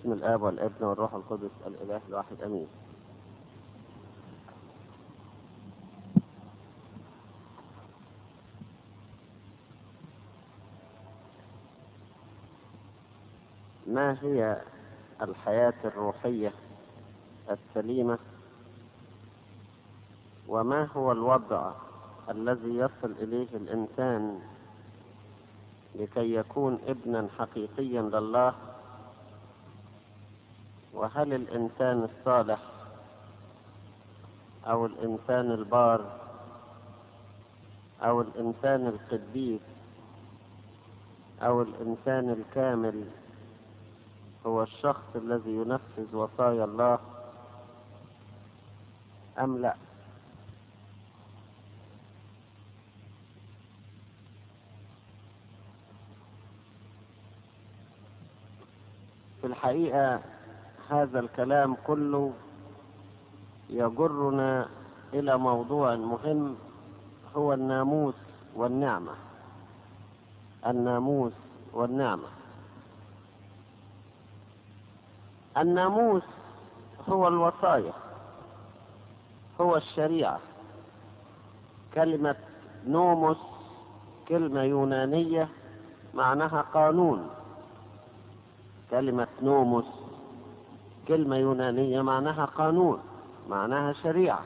باسم الآب والابن والروح القدس الإله الواحد أمين ما هي الحياة الروحية السليمة وما هو الوضع الذي يصل إليه الإنسان لكي يكون ابنا حقيقيا لله وهل الإنسان الصالح أو الإنسان البار أو الإنسان القديس أو الإنسان الكامل هو الشخص الذي ينفذ وصايا الله أم لا في الحقيقة هذا الكلام كله يجرنا إلى موضوع مهم هو الناموس والنعمة الناموس والنعمة الناموس هو الوصايا هو الشريعة كلمة نوموس كلمة يونانية معناها قانون كلمة نوموس كلمة يونانية معناها قانون معناها شريعة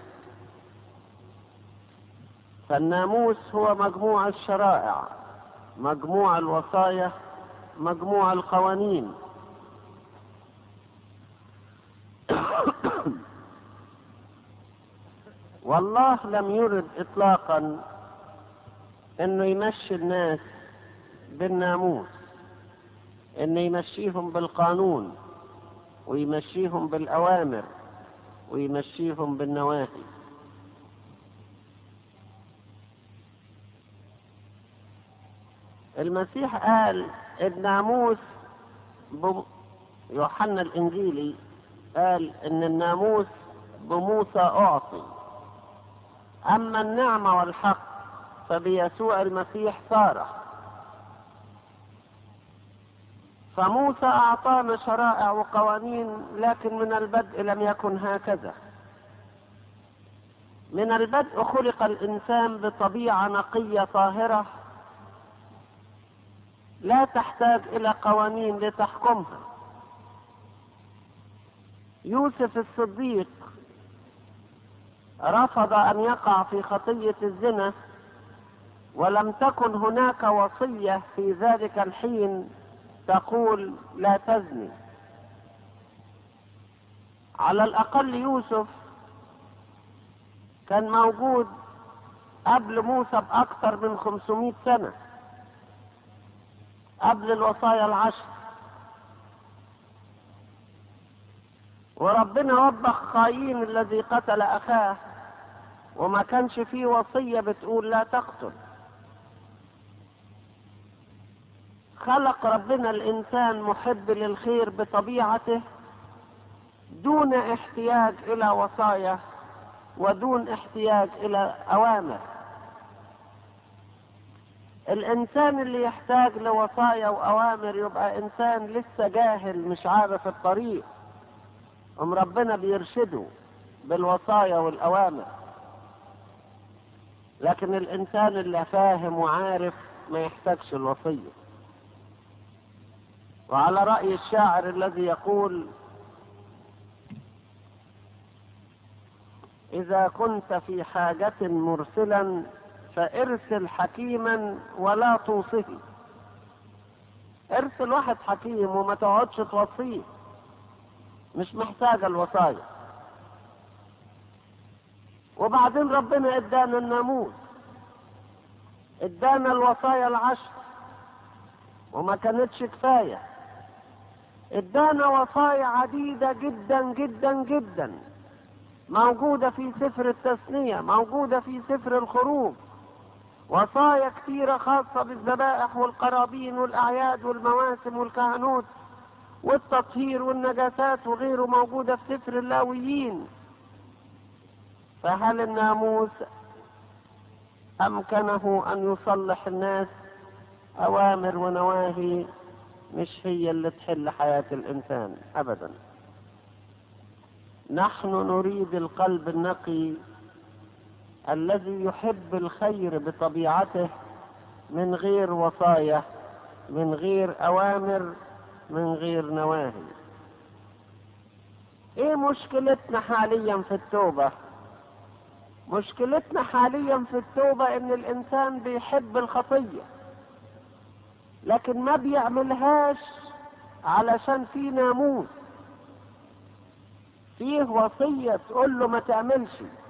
فالناموس هو مجموع الشرائع مجموع الوصايا مجموع القوانين والله لم يرد اطلاقا انه يمشي الناس بالناموس انه يمشيهم بالقانون ويمشيهم بالاوامر ويمشيهم بالنواهي المسيح قال الناموس يوحنا الانجيلي قال ان الناموس بموسى اعطي اما النعمه والحق فبيسوع المسيح صار فموسى اعطانا شرائع وقوانين لكن من البدء لم يكن هكذا من البدء خلق الانسان بطبيعه نقيه طاهره لا تحتاج الى قوانين لتحكمها يوسف الصديق رفض ان يقع في خطيه الزنا ولم تكن هناك وصيه في ذلك الحين تقول لا تزني على الاقل يوسف كان موجود قبل موسى باكثر من 500 سنه قبل الوصايا العشر وربنا وبخ قايين الذي قتل اخاه وما كانش فيه وصية بتقول لا تقتل خلق ربنا الانسان محب للخير بطبيعته دون احتياج الى وصايا ودون احتياج الى اوامر الانسان اللي يحتاج لوصايا واوامر يبقى انسان لسه جاهل مش عارف الطريق ام ربنا بيرشده بالوصايا والاوامر لكن الانسان اللي فاهم وعارف ما يحتاجش الوصيه وعلى راي الشاعر الذي يقول اذا كنت في حاجه مرسلا فارسل حكيما ولا توصيه ارسل واحد حكيم وما تقعدش توصيه مش محتاجة الوصايا وبعدين ربنا ادانا الناموس ادانا الوصايا العشر وما كانتش كفاية ادانا وصايا عديدة جدا جدا جدا موجودة في سفر التثنية موجودة في سفر الخروج وصايا كثيرة خاصة بالذبائح والقرابين والأعياد والمواسم والكهنوت والتطهير والنجاسات وغيره موجودة في سفر اللاويين فهل الناموس أمكنه أن يصلح الناس أوامر ونواهي مش هي اللي تحل حياة الإنسان أبدا نحن نريد القلب النقي الذي يحب الخير بطبيعته من غير وصايا من غير أوامر من غير نواهي ايه مشكلتنا حاليا في التوبة مشكلتنا حاليا في التوبة ان الانسان بيحب الخطية لكن ما بيعملهاش علشان في ناموس فيه وصية تقول له ما تعملش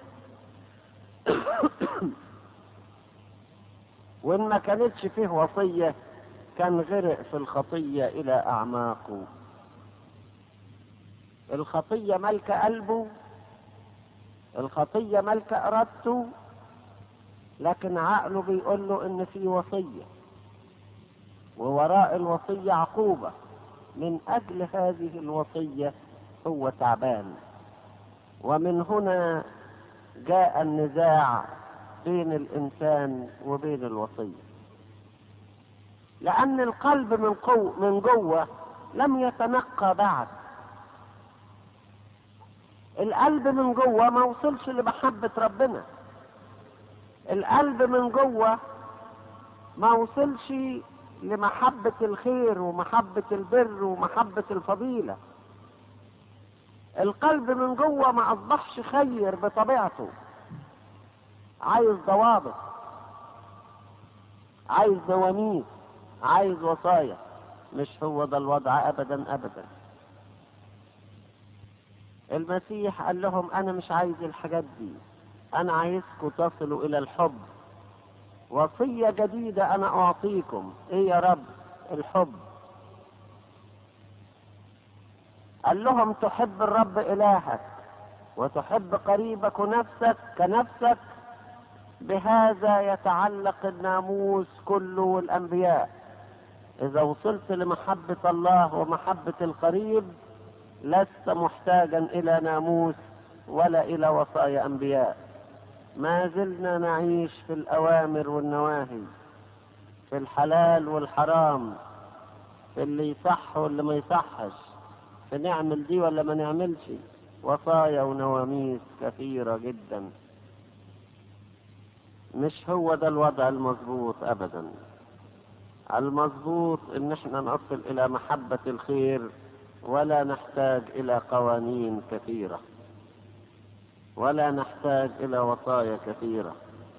وإن ما كانتش فيه وصية كان غرق في الخطية إلى أعماقه الخطية ملك قلبه الخطية ملك إرادته لكن عقله بيقول له إن في وصية ووراء الوصية عقوبة من أجل هذه الوصية هو تعبان ومن هنا جاء النزاع بين الإنسان وبين الوصية لأن القلب من قو من جوه لم يتنقى بعد القلب من جوه ما وصلش لمحبة ربنا القلب من جوه ما وصلش لمحبة الخير ومحبة البر ومحبة الفضيلة القلب من جوه ما أصبحش خير بطبيعته عايز ضوابط عايز نواميس عايز وصايا مش هو ده الوضع أبدا أبدا المسيح قال لهم أنا مش عايز الحاجات دي أنا عايزكم تصلوا إلى الحب وصية جديدة أنا أعطيكم إيه يا رب الحب قال لهم تحب الرب إلهك وتحب قريبك نفسك كنفسك بهذا يتعلق الناموس كله والأنبياء إذا وصلت لمحبة الله ومحبة القريب لست محتاجا إلى ناموس ولا إلى وصايا أنبياء ما زلنا نعيش في الأوامر والنواهي في الحلال والحرام في اللي يصح واللي ما يصحش في نعمل دي ولا ما نعملش وصايا ونواميس كثيرة جدا مش هو ده الوضع المظبوط أبدا المظبوط ان احنا نصل الى محبة الخير ولا نحتاج الى قوانين كثيرة ولا نحتاج الى وصايا كثيرة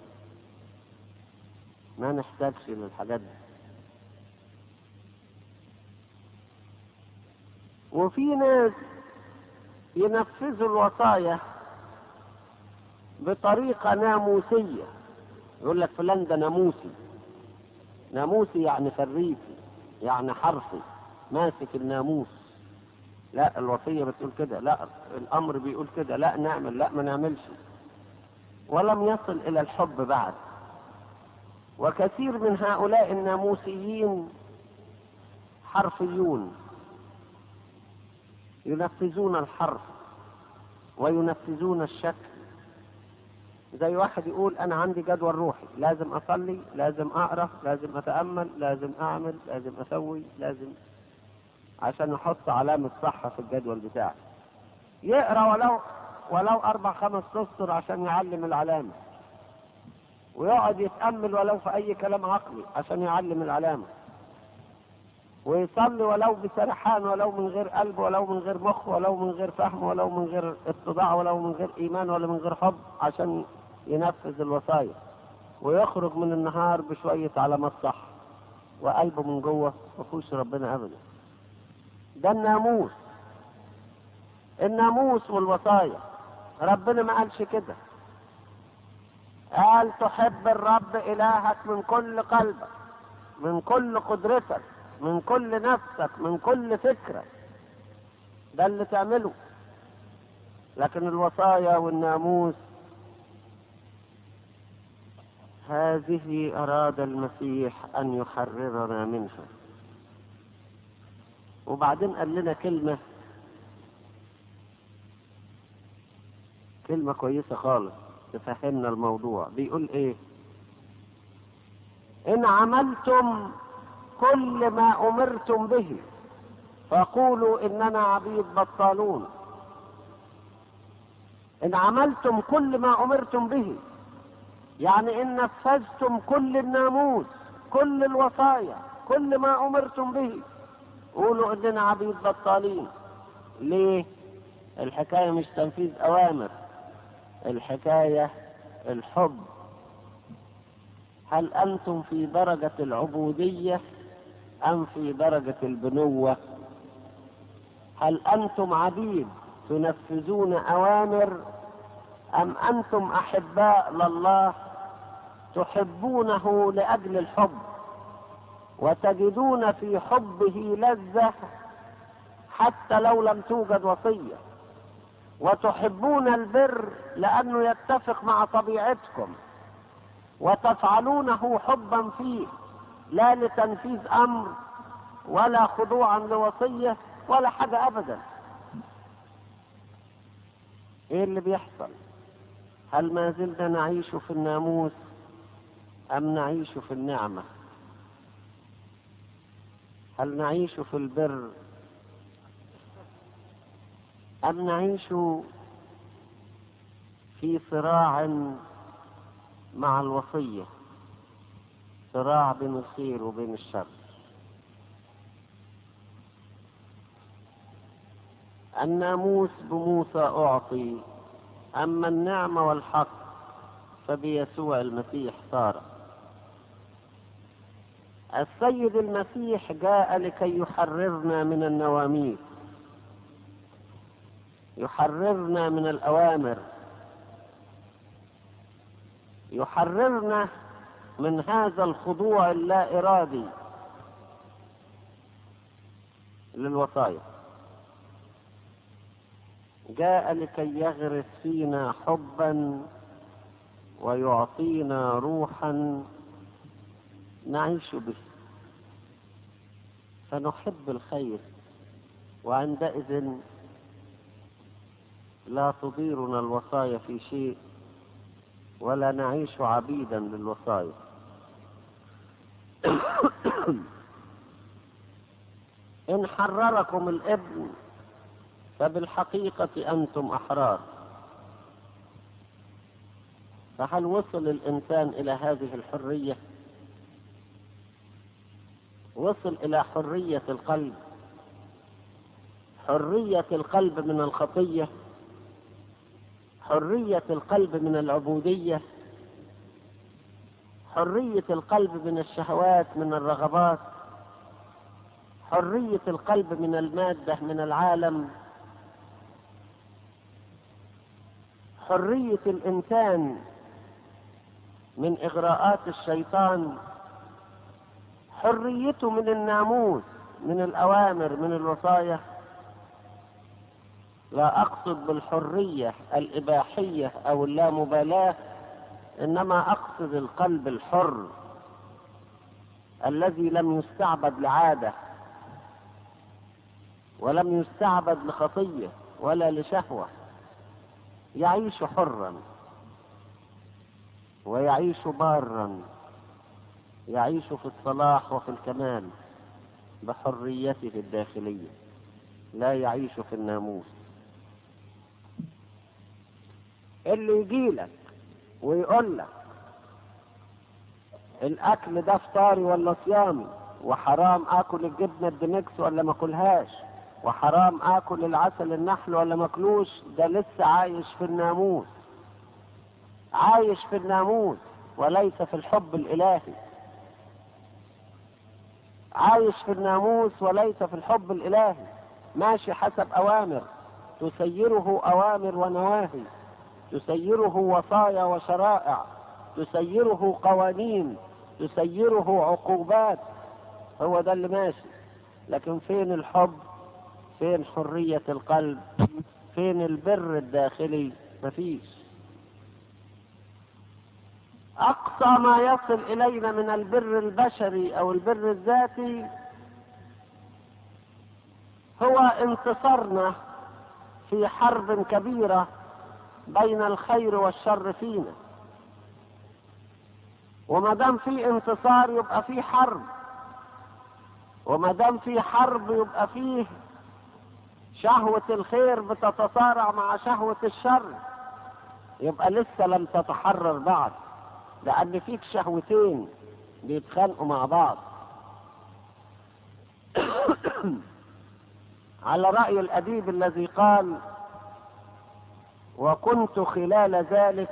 ما نحتاجش للحاجات دي وفي ناس ينفذوا الوصايا بطريقة ناموسية يقول لك فلان ده ناموسي ناموسي يعني فريسي يعني حرفي ماسك الناموس لا الوصية بتقول كده لا الأمر بيقول كده لا نعمل لا ما نعملش ولم يصل إلى الحب بعد وكثير من هؤلاء الناموسيين حرفيون ينفذون الحرف وينفذون الشكل زي واحد يقول انا عندي جدول روحي لازم اصلي لازم اقرا لازم اتامل لازم اعمل لازم اسوي لازم عشان احط علامه صح في الجدول بتاعي يقرا ولو ولو اربع خمس اسطر عشان يعلم العلامه ويقعد يتامل ولو في اي كلام عقلي عشان يعلم العلامه ويصلي ولو بسرحان ولو من غير قلب ولو من غير مخ ولو من غير فهم ولو من غير اتضاع ولو من غير ايمان ولا من غير حب عشان ينفذ الوصايا ويخرج من النهار بشوية علامات صح وقلبه من جوه ما فيهوش ربنا ابدا ده الناموس الناموس والوصايا ربنا ما قالش كده قال تحب الرب الهك من كل قلبك من كل قدرتك من كل نفسك من كل فكرة ده اللي تعمله لكن الوصايا والناموس هذه أراد المسيح أن يحررنا منها وبعدين قال لنا كلمة كلمة كويسة خالص تفهمنا الموضوع بيقول ايه إن عملتم كل ما أمرتم به فقولوا إننا عبيد بطالون إن عملتم كل ما أمرتم به يعني إن نفذتم كل الناموس كل الوصايا كل ما أمرتم به قولوا إننا عبيد بطالين ليه؟ الحكاية مش تنفيذ أوامر الحكاية الحب هل أنتم في درجة العبودية أم في درجة البنوة هل أنتم عبيد تنفذون أوامر أم أنتم أحباء لله تحبونه لأجل الحب وتجدون في حبه لذة حتى لو لم توجد وصية وتحبون البر لأنه يتفق مع طبيعتكم وتفعلونه حبا فيه لا لتنفيذ أمر ولا خضوعا لوصية ولا حاجة أبدا ايه اللي بيحصل هل ما زلنا نعيش في الناموس ام نعيش في النعمه هل نعيش في البر ام نعيش في صراع مع الوصيه صراع بين الخير وبين الشر الناموس بموسى أعطي أما النعمة والحق فبيسوع المسيح صار السيد المسيح جاء لكي يحررنا من النواميس يحررنا من الأوامر يحررنا من هذا الخضوع اللا إرادي للوصايا جاء لكي يغرس فينا حبا ويعطينا روحا نعيش به فنحب الخير وعندئذ لا تضيرنا الوصايا في شيء ولا نعيش عبيدا للوصايا إن حرركم الابن فبالحقيقة أنتم أحرار فهل وصل الإنسان إلى هذه الحرية وصل إلى حرية القلب حرية القلب من الخطية حرية القلب من العبودية حرية القلب من الشهوات من الرغبات حرية القلب من المادة من العالم حرية الإنسان من إغراءات الشيطان حريته من الناموس من الأوامر من الوصايا لا أقصد بالحرية الإباحية أو اللامبالاة إنما أقصد القلب الحر الذي لم يستعبد لعادة ولم يستعبد لخطية ولا لشهوة يعيش حرا ويعيش بارا يعيش في الصلاح وفي الكمال بحريته الداخلية لا يعيش في الناموس اللي يجيلك ويقول لك الاكل ده فطاري ولا صيامي وحرام اكل الجبنه الدمكس ولا ما اكلهاش وحرام اكل العسل النحل ولا ماكلوش ده لسه عايش في الناموس عايش في الناموس وليس في الحب الالهي عايش في الناموس وليس في الحب الالهي ماشي حسب اوامر تسيره اوامر ونواهي تسيره وصايا وشرائع تسيره قوانين تسيره عقوبات هو ده اللي ماشي لكن فين الحب فين حرية القلب فين البر الداخلي مفيش أقصى ما يصل إلينا من البر البشري أو البر الذاتي هو انتصارنا في حرب كبيرة بين الخير والشر فينا وما دام في انتصار يبقى في حرب وما دام في حرب يبقى فيه شهوة الخير بتتصارع مع شهوة الشر يبقى لسه لم تتحرر بعد لأن فيك شهوتين بيتخانقوا مع بعض على رأي الأديب الذي قال وكنت خلال ذلك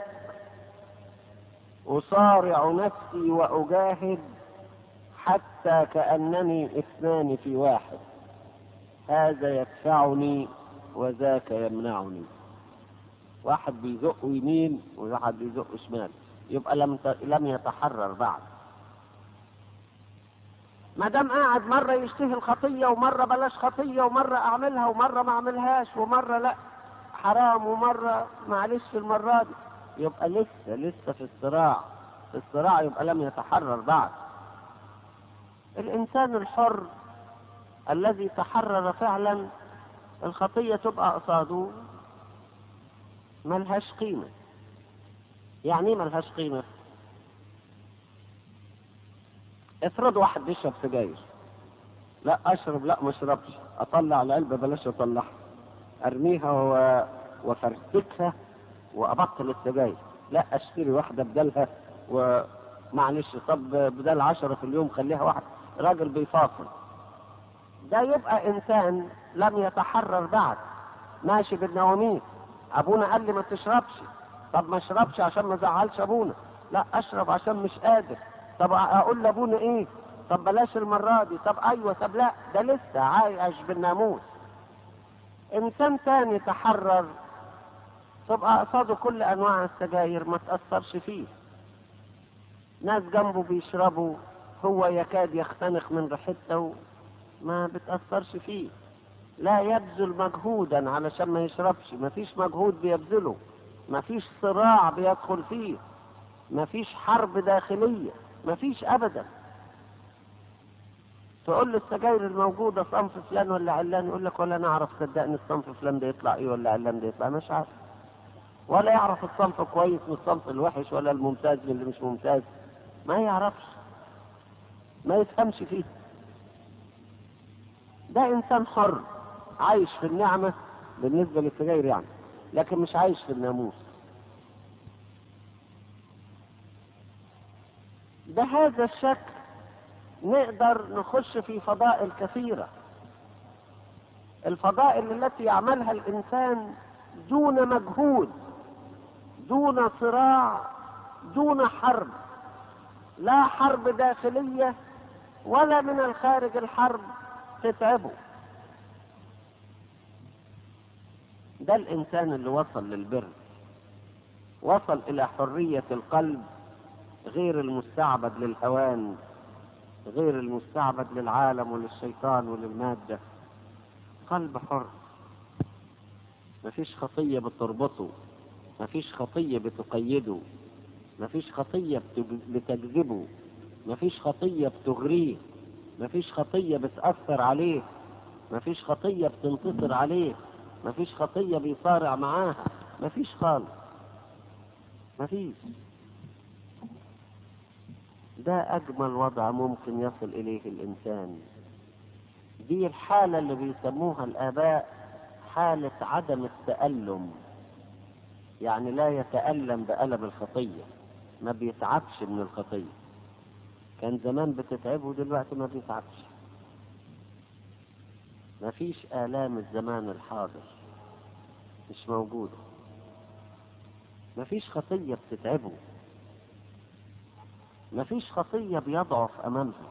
أصارع نفسي وأجاهد حتى كأنني اثنان في واحد هذا يدفعني وذاك يمنعني واحد بيزق يمين وواحد بيزق شمال يبقى لم ت... لم يتحرر بعد ما دام قاعد مره يشتهي الخطيه ومره بلاش خطيه ومره اعملها ومره ما اعملهاش ومره لا حرام ومره معلش في المره دي يبقى لسه لسه في الصراع في الصراع يبقى لم يتحرر بعد الانسان الحر الذي تحرر فعلا الخطيه تبقى قصاده ملهاش قيمه يعني ايه ملهاش قيمه افرض واحد بيشرب سجاير لا اشرب لا ما اشربش اطلع العلبه بلاش اطلعها ارميها و... وفرتكها وابطل السجاير لا اشتري واحده بدلها ومعلش طب بدل عشرة في اليوم خليها واحد راجل بيفاصل ده يبقى انسان لم يتحرر بعد ماشي بالنواميس ابونا قال لي ما تشربش طب ما اشربش عشان ما ازعلش ابونا لا اشرب عشان مش قادر طب اقول لابونا ايه طب بلاش المره دي طب ايوه طب لا ده لسه عايش بالناموس انسان تاني تحرر تبقى قصاده كل انواع السجاير ما تاثرش فيه ناس جنبه بيشربوا هو يكاد يختنق من ريحته ما بتاثرش فيه لا يبذل مجهودا علشان ما يشربش ما فيش مجهود بيبذله ما فيش صراع بيدخل فيه ما فيش حرب داخليه ما فيش ابدا تقول له السجاير الموجوده صنف فلان ولا علان يقول لك ولا نعرف صدقني الصنف فلان ده يطلع ايه ولا علان ده يطلع مش عارف ولا يعرف الصنف كويس من الصنف الوحش ولا الممتاز من اللي مش ممتاز ما يعرفش ما يفهمش فيه ده انسان حر عايش في النعمه بالنسبه للسجاير يعني لكن مش عايش في الناموس بهذا الشكل نقدر نخش في فضائل كثيرة الفضائل التي يعملها الإنسان دون مجهود دون صراع دون حرب لا حرب داخلية ولا من الخارج الحرب تتعبه ده الإنسان اللي وصل للبر وصل إلى حرية القلب غير المستعبد للهوان غير المستعبد للعالم وللشيطان وللمادة قلب حر مفيش خطية بتربطه مفيش خطية بتقيده مفيش خطية بتجذبه مفيش خطية بتغريه مفيش خطية بتأثر عليه مفيش خطية بتنتصر عليه مفيش خطية بيصارع معاها مفيش خالص مفيش ده أجمل وضع ممكن يصل إليه الإنسان دي الحالة اللي بيسموها الآباء حالة عدم التألم يعني لا يتألم بألم الخطية ما بيتعبش من الخطية كان زمان بتتعبه دلوقتي ما بيتعبش ما فيش آلام الزمان الحاضر مش موجودة ما فيش خطية بتتعبه ما فيش خطية بيضعف أمامها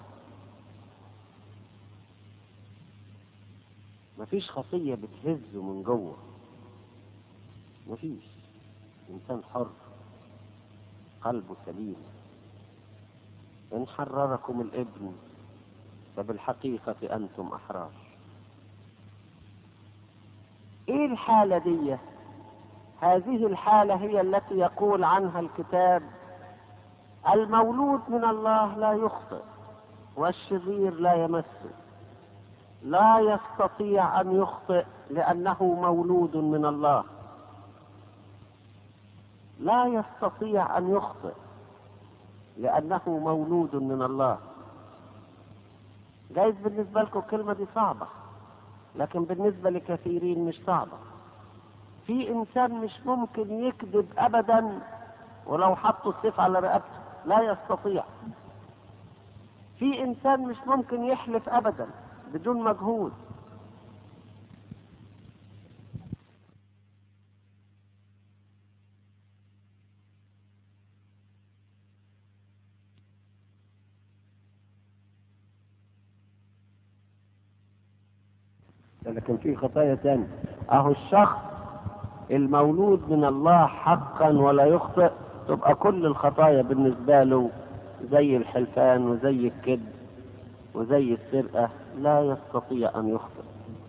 ما فيش خطية بتهزه من جوه ما فيش إنسان حر قلبه سليم إن حرركم الابن فبالحقيقة أنتم أحرار إيه الحالة دي هذه الحالة هي التي يقول عنها الكتاب المولود من الله لا يخطئ والشرير لا يمسه لا يستطيع ان يخطئ لانه مولود من الله لا يستطيع ان يخطئ لانه مولود من الله جايز بالنسبة لكم الكلمة دي صعبة لكن بالنسبة لكثيرين مش صعبة في إنسان مش ممكن يكذب أبدا ولو حطوا السيف على رقبته لا يستطيع في إنسان مش ممكن يحلف أبدا بدون مجهود لكن في خطايا تانية اهو الشخص المولود من الله حقا ولا يخطئ تبقى كل الخطايا بالنسبة له زي الحلفان وزي الكذب وزي السرقة لا يستطيع أن يخطئ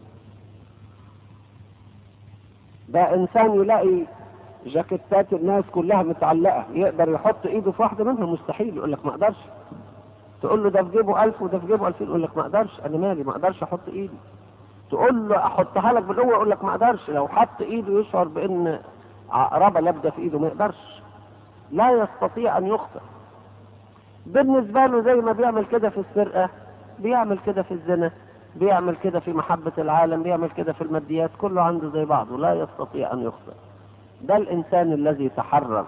ده إنسان يلاقي جاكيتات الناس كلها متعلقة يقدر يحط إيده في واحدة منها مستحيل يقول لك ما أقدرش تقول له ده في جيبه ألف وده في جيبه ألفين يقول لك ما أقدرش أنا مالي ما أقدرش أحط إيدي تقول له احطها لك بالقوه يقول لك ما اقدرش لو حط ايده يشعر بان عقربه لابده في ايده ما يقدرش لا يستطيع ان يخطئ بالنسبه له زي ما بيعمل كده في السرقه بيعمل كده في الزنا بيعمل كده في محبه العالم بيعمل كده في الماديات كله عنده زي بعضه لا يستطيع ان يخطئ ده الانسان الذي تحرر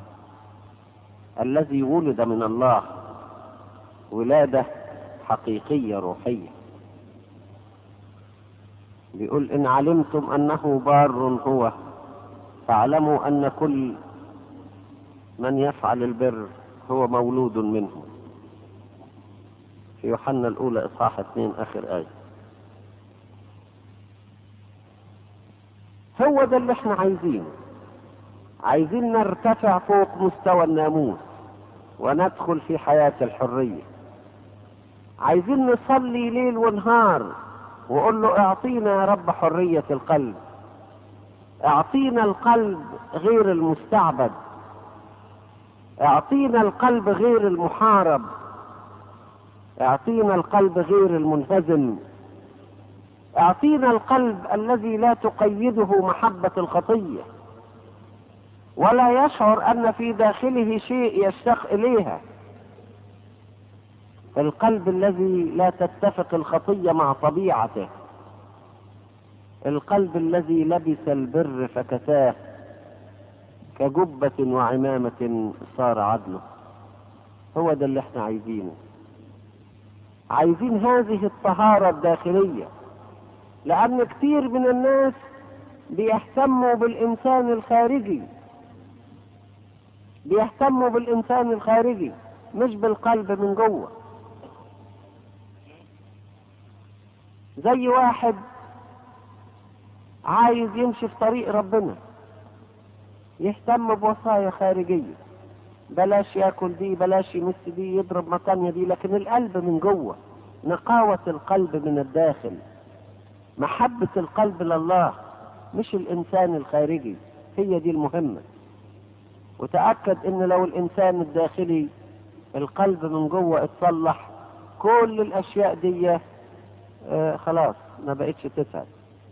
الذي ولد من الله ولاده حقيقيه روحيه بيقول إن علمتم أنه بار هو فاعلموا أن كل من يفعل البر هو مولود منه في يوحنا الأولى إصحاح اثنين آخر آية هو ده اللي احنا عايزينه عايزين نرتفع فوق مستوى الناموس وندخل في حياة الحرية عايزين نصلي ليل ونهار وقول له اعطينا يا رب حرية القلب اعطينا القلب غير المستعبد اعطينا القلب غير المحارب اعطينا القلب غير المنهزم اعطينا القلب الذي لا تقيده محبة الخطية ولا يشعر ان في داخله شيء يشتاق اليها القلب الذي لا تتفق الخطية مع طبيعته القلب الذي لبس البر فكساه كجبة وعمامة صار عدله هو ده اللي احنا عايزينه عايزين هذه الطهارة الداخلية لأن كتير من الناس بيهتموا بالإنسان الخارجي بيهتموا بالإنسان الخارجي مش بالقلب من جوه زي واحد عايز يمشي في طريق ربنا يهتم بوصايا خارجية بلاش ياكل دي بلاش يمس دي يضرب مكانيا دي لكن القلب من جوه نقاوة القلب من الداخل محبة القلب لله مش الإنسان الخارجي هي دي المهمة وتأكد إن لو الإنسان الداخلي القلب من جوه اتصلح كل الأشياء دي آه خلاص ما بقتش تسعد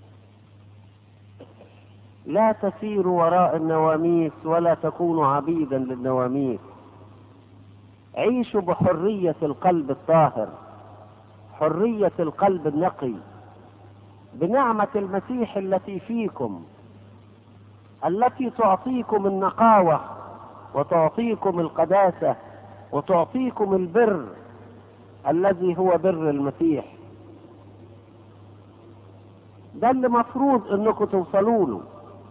لا تسيروا وراء النواميس ولا تكونوا عبيدا للنواميس عيشوا بحرية القلب الطاهر حرية القلب النقي بنعمة المسيح التي فيكم التي تعطيكم النقاوة وتعطيكم القداسة وتعطيكم البر الذي هو بر المسيح ده اللي مفروض انكم توصلوا له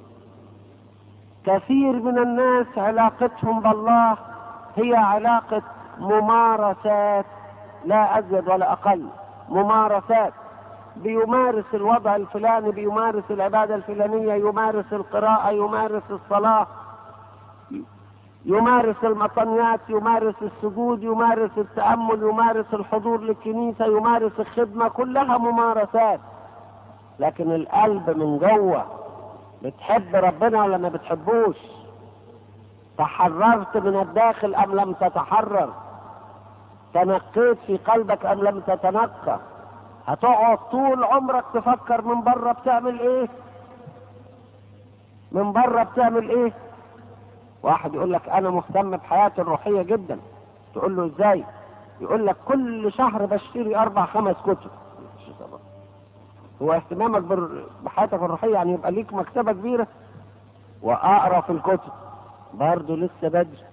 كثير من الناس علاقتهم بالله هي علاقة ممارسات لا أزيد ولا أقل ممارسات بيمارس الوضع الفلاني بيمارس العبادة الفلانية يمارس القراءة يمارس الصلاة يمارس المطنيات يمارس السجود يمارس التأمل يمارس الحضور للكنيسة يمارس الخدمة كلها ممارسات لكن القلب من جوه بتحب ربنا ولا ما بتحبوش تحررت من الداخل ام لم تتحرر تنقيت في قلبك ام لم تتنقى هتقعد طول عمرك تفكر من بره بتعمل ايه من بره بتعمل ايه واحد يقول لك انا مهتم بحياتي الروحيه جدا تقول له ازاي يقول لك كل شهر بشتري اربع خمس كتب هو اهتمامك بر- بحياتك الروحيه يعني يبقى ليك مكتبه كبيره واقرا في الكتب برضه لسه بدري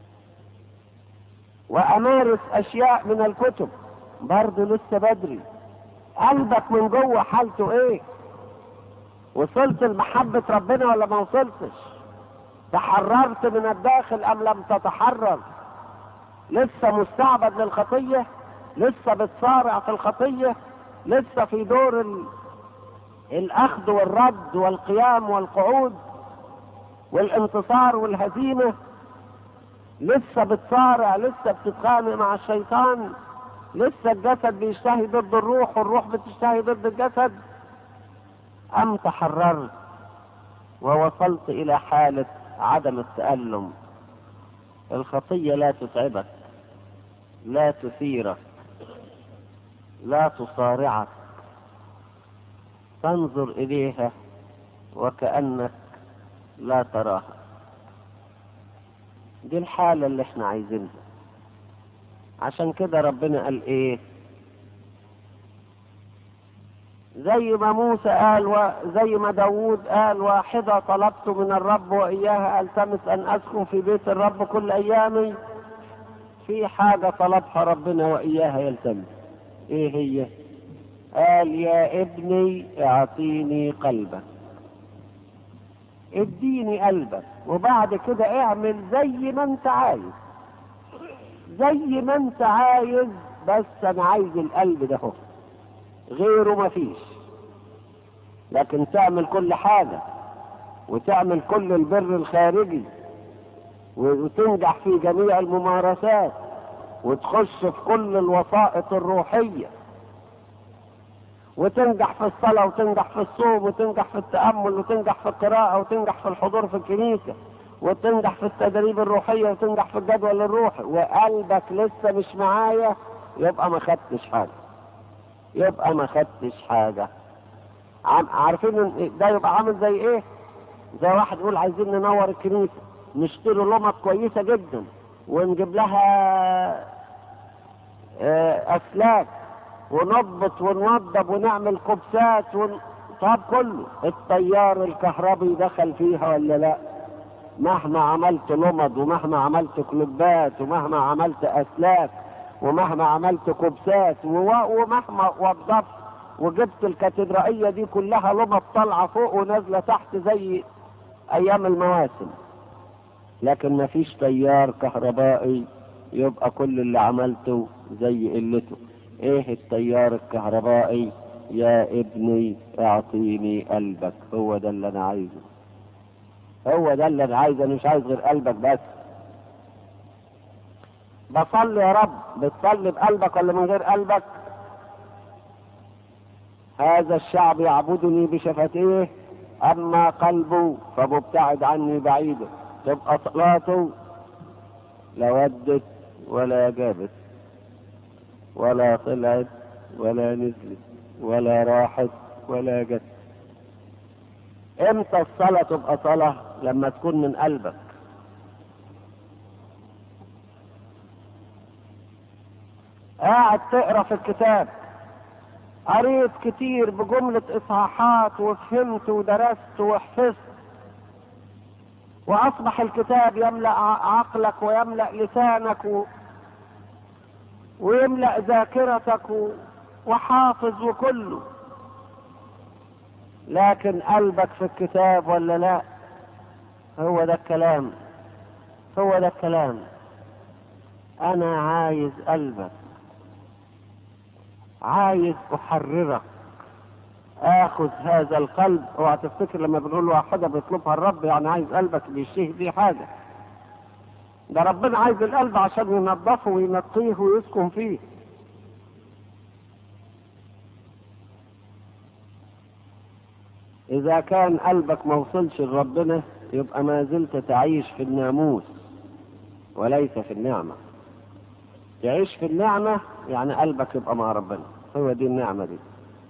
وامارس اشياء من الكتب برضه لسه بدري قلبك من جوه حالته ايه وصلت لمحبة ربنا ولا ما وصلتش تحررت من الداخل ام لم تتحرر لسه مستعبد للخطية لسه بتصارع في الخطية لسه في دور ال... الاخذ والرد والقيام والقعود والانتصار والهزيمة لسه بتصارع لسه بتتخانق مع الشيطان لسه الجسد بيشتهي ضد الروح والروح بتشتهي ضد الجسد أم تحررت ووصلت إلى حالة عدم التألم الخطية لا تتعبك لا تثيرك لا تصارعك تنظر إليها وكأنك لا تراها دي الحالة اللي احنا عايزينها عشان كده ربنا قال ايه زي ما موسى قال وزي ما داوود قال واحدة طلبت من الرب وإياها ألتمس أن أسكن في بيت الرب كل أيامي في حاجة طلبها ربنا وإياها يلتمس إيه هي قال يا ابني اعطيني قلبك اديني قلبك وبعد كده اعمل زي ما انت عايز زي ما انت عايز بس انا عايز القلب ده هو غيره مفيش لكن تعمل كل حاجة وتعمل كل البر الخارجي وتنجح في جميع الممارسات وتخش في كل الوسائط الروحية وتنجح في الصلاة وتنجح في الصوم وتنجح في التأمل وتنجح في القراءة وتنجح في الحضور في الكنيسة وتنجح في التدريب الروحية وتنجح في الجدول الروحي وقلبك لسه مش معايا يبقى ما خدتش حاجة يبقى ما خدتش حاجة عم- عارفين إن ده يبقى عامل زي ايه زي واحد يقول عايزين ننور الكنيسة نشتري لمط كويسة جدا ونجيب لها آه، اسلاك ونضبط ونوضب ونعمل كبسات ون... طب كله التيار الكهربي دخل فيها ولا لا مهما عملت لمض ومهما عملت كلوبات ومهما عملت اسلاك ومهما عملت كبسات و- ومهما وضبت وجبت الكاتدرائية دي كلها لمض طالعة فوق ونازلة تحت زي ايام المواسم لكن مفيش تيار كهربائي يبقى كل اللي عملته زي قلته ايه التيار الكهربائي يا ابني اعطيني قلبك هو ده اللي انا عايزه هو ده اللي انا عايزه انا مش عايز غير قلبك بس بصلي يا رب بتصلي بقلبك ولا من غير قلبك هذا الشعب يعبدني بشفتيه اما قلبه فمبتعد عني بعيدا تبقى صلاته لا ودت ولا جابت ولا طلعت ولا نزلت ولا راحت ولا جت امتى الصلاة تبقى صلاة لما تكون من قلبك قاعد تقرا في الكتاب قريت كتير بجملة إصحاحات وفهمت ودرست وحفظت وأصبح الكتاب يملأ ع- عقلك ويملأ لسانك و... ويملأ ذاكرتك و... وحافظ وكله لكن قلبك في الكتاب ولا لا هو ده الكلام هو ده الكلام انا عايز قلبك عايز احررك اخذ هذا القلب اوعى تفتكر لما بنقول واحدة بيطلبها الرب يعني عايز قلبك بيشتهي فيه حاجة ده ربنا عايز القلب عشان ينظفه وينقيه ويسكن فيه إذا كان قلبك ما وصلش لربنا يبقى ما زلت تعيش في الناموس وليس في النعمة تعيش في النعمة يعني قلبك يبقى مع ربنا هو دي النعمة دي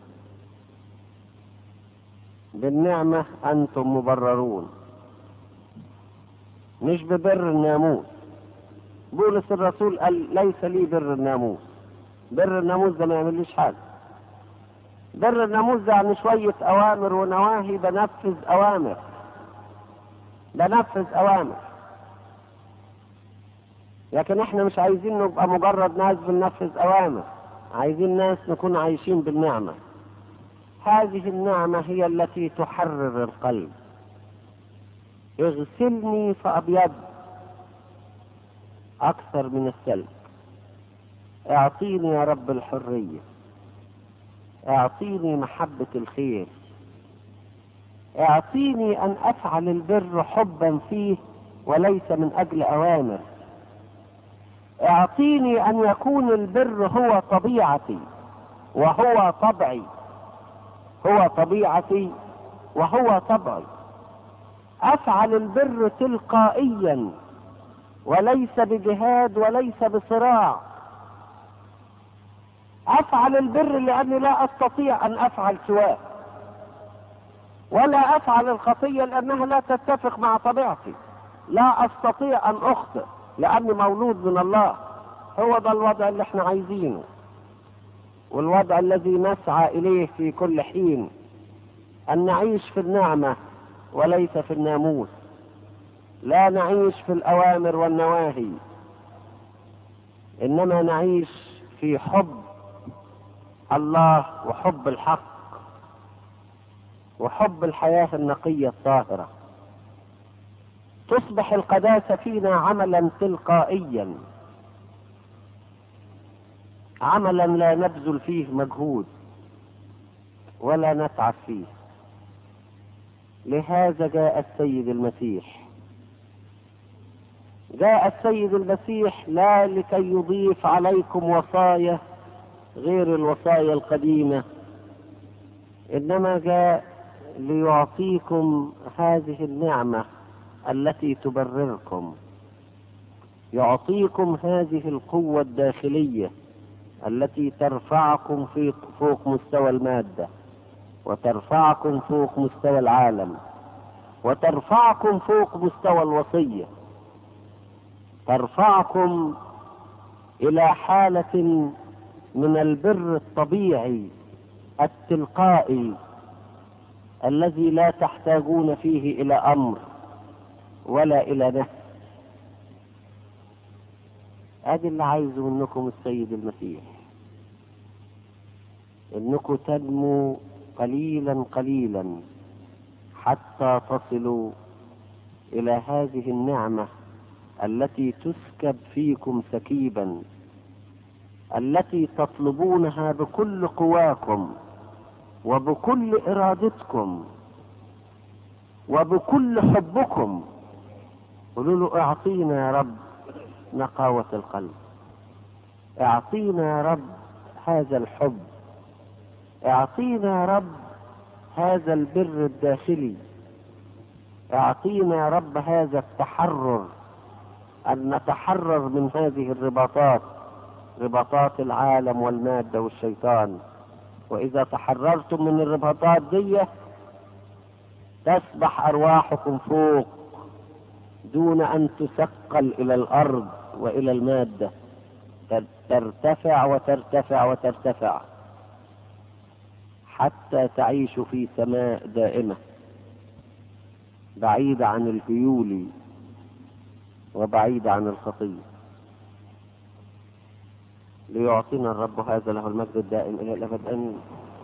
بالنعمة أنتم مبررون مش ببر الناموس بولس الرسول قال ليس لي بر الناموس بر الناموس ده ما يعمليش حاجة بر الناموس ده يعني شوية أوامر ونواهي بنفذ أوامر بنفذ أوامر لكن احنا مش عايزين نبقى مجرد ناس بننفذ أوامر عايزين ناس نكون عايشين بالنعمة هذه النعمة هي التي تحرر القلب اغسلني فأبيض أكثر من السلك اعطيني يا رب الحرية اعطيني محبة الخير اعطيني أن أفعل البر حبا فيه وليس من أجل أوامر اعطيني أن يكون البر هو طبيعتي وهو طبعي هو طبيعتي وهو طبعي افعل البر تلقائيا وليس بجهاد وليس بصراع افعل البر لاني لا استطيع ان افعل سواه ولا افعل الخطيه لانها لا تتفق مع طبيعتي لا استطيع ان اخطئ لاني مولود من الله هو ده الوضع اللي احنا عايزينه والوضع الذي نسعى اليه في كل حين ان نعيش في النعمه وليس في الناموس لا نعيش في الاوامر والنواهي انما نعيش في حب الله وحب الحق وحب الحياه النقيه الطاهره تصبح القداسه فينا عملا تلقائيا عملا لا نبذل فيه مجهود ولا نتعب فيه لهذا جاء السيد المسيح جاء السيد المسيح لا لكي يضيف عليكم وصايا غير الوصايا القديمة إنما جاء ليعطيكم هذه النعمة التي تبرركم يعطيكم هذه القوة الداخلية التي ترفعكم في فوق مستوى المادة وترفعكم فوق مستوى العالم وترفعكم فوق مستوى الوصية ترفعكم إلى حالة من البر الطبيعي التلقائي الذي لا تحتاجون فيه إلى أمر ولا إلى نفس ادي اللي عايزه منكم السيد المسيح انكم تنموا قليلا قليلا حتى تصلوا الى هذه النعمه التي تسكب فيكم سكيبا التي تطلبونها بكل قواكم وبكل ارادتكم وبكل حبكم قولوا له اعطينا يا رب نقاوة القلب اعطينا يا رب هذا الحب اعطينا يا رب هذا البر الداخلي اعطينا يا رب هذا التحرر ان نتحرر من هذه الرباطات رباطات العالم والمادة والشيطان واذا تحررتم من الرباطات دي تسبح ارواحكم فوق دون ان تثقل الى الارض والى الماده ترتفع وترتفع وترتفع حتى تعيش في سماء دائمه بعيده عن الهيول وبعيده عن الخطيه ليعطينا الرب هذا له المجد الدائم الى الابد امين